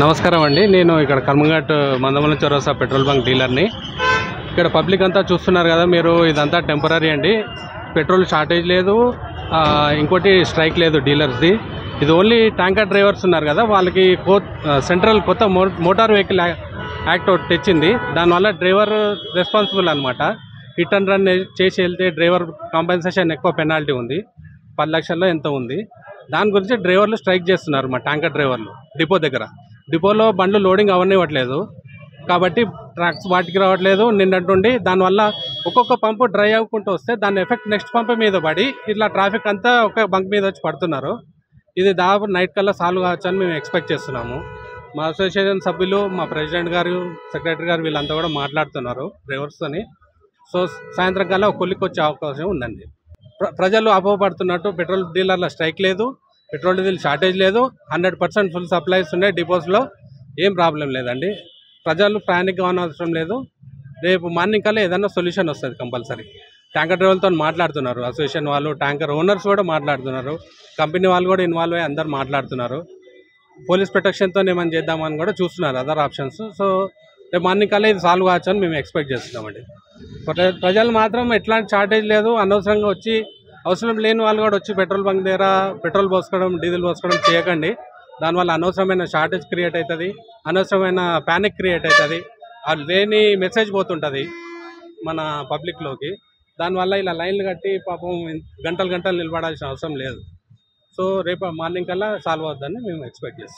నమస్కారం అండి నేను ఇక్కడ కర్మఘాట్ మందమల చౌరస్తా పెట్రోల్ బంక్ డీలర్ని ఇక్కడ పబ్లిక్ అంతా చూస్తున్నారు కదా మీరు ఇదంతా టెంపరీ అండి పెట్రోల్ షార్టేజ్ లేదు ఆ, ఇంకోటి స్ట్రైక్ లేదు డీలర్స్ది ఇది ఓన్లీ ట్యాంకర్ డ్రైవర్స్ ఉన్నారు కదా వాళ్ళకి కో సెంట్రల్ కొత్త మో మోటార్ వెహికల్ యా- యాక్ట్ ఒకటి తెచ్చింది దానివల్ల డ్రైవర్ రెస్పాన్సిబుల్ అనమాట హిట్ అండ్ రన్ చేసి వెళ్తే డ్రైవర్ కాంపెన్సేషన్ ఎక్కువ పెనాల్టీ ఉంది పది లక్షల్లో ఎంత ఉంది దాని గురించి డ్రైవర్లు స్ట్రైక్ చేస్తున్నారు మా ట్యాంకర్ డ్రైవర్లు డిపో దగ్గర డిపోలో బండ్లు లోడింగ్ అవనివ్వట్లేదు కాబట్టి ట్రక్స్ వాటికి రావట్లేదు నిన్నట్టుండి దానివల్ల ఒక్కొక్క పంపు డ్రై అవ్వకుంటూ వస్తే దాని ఎఫెక్ట్ నెక్స్ట్ పంపు మీద పడి ఇట్లా ట్రాఫిక్ అంతా ఒక బంక్ మీద వచ్చి పడుతున్నారు ఇది దాదాపు నైట్ కల్లా సాల్వ్ కావచ్చు అని మేము ఎక్స్పెక్ట్ చేస్తున్నాము మా అసోసియేషన్ సభ్యులు మా ప్రెసిడెంట్ గారు సెక్రటరీ గారు వీళ్ళంతా కూడా మాట్లాడుతున్నారు డ్రైవర్స్తోని సో సాయంత్రం కల్లా ఒక కొలికి వచ్చే అవకాశం ఉందండి ప్ర- ప్రజలు అపోహపడుతున్నట్టు పెట్రోల్ డీలర్ల స్ట్రైక్ లేదు పెట్రోల్ డీజిల్ షార్టేజ్ లేదు హండ్రెడ్ పర్సెంట్ ఫుల్ సప్లైస్ ఉన్నాయి డిపోస్లో ఏం ప్రాబ్లం లేదండి ప్రజలు ప్రయాణిక అవసరం లేదు రేపు మార్నింగ్ కల్లా ఏదైనా సొల్యూషన్ వస్తుంది కంపల్సరీ ట్యాంకర్ డ్రైవర్లతో మాట్లాడుతున్నారు అసోసియేషన్ వాళ్ళు ట్యాంకర్ ఓనర్స్ కూడా మాట్లాడుతున్నారు కంపెనీ వాళ్ళు కూడా ఇన్వాల్వ్ అయ్యి అందరు మాట్లాడుతున్నారు పోలీస్ ప్రొటెక్షన్తో ఏమైనా చేద్దామని కూడా చూస్తున్నారు అదర్ ఆప్షన్స్ సో రేపు మార్నింగ్ కల్లా ఇది సాల్వ్ కావచ్చు అని మేము ఎక్స్పెక్ట్ చేస్తున్నామండి ప్ర- ప్రజలు మాత్రం ఎట్లాంటి షార్టేజ్ లేదు అనవసరంగా వచ్చి అవసరం లేని వాళ్ళు కూడా వచ్చి పెట్రోల్ బంక్ దగ్గర పెట్రోల్ పోసుకోవడం డీజిల్ పోసుకోవడం చేయకండి దానివల్ల అనవసరమైన షార్టేజ్ క్రియేట్ అవుతుంది అనవసరమైన ప్యానిక్ క్రియేట్ అవుతుంది అది లేని మెసేజ్ పోతుంటుంది మన పబ్లిక్లోకి దానివల్ల ఇలా లైన్లు కట్టి పాపం గంటలు గంటలు నిలబడాల్సిన అవసరం లేదు సో రేపు మార్నింగ్ కల్లా సాల్వ్ అవుతుందని మేము ఎక్స్పెక్ట్ చేస్తాం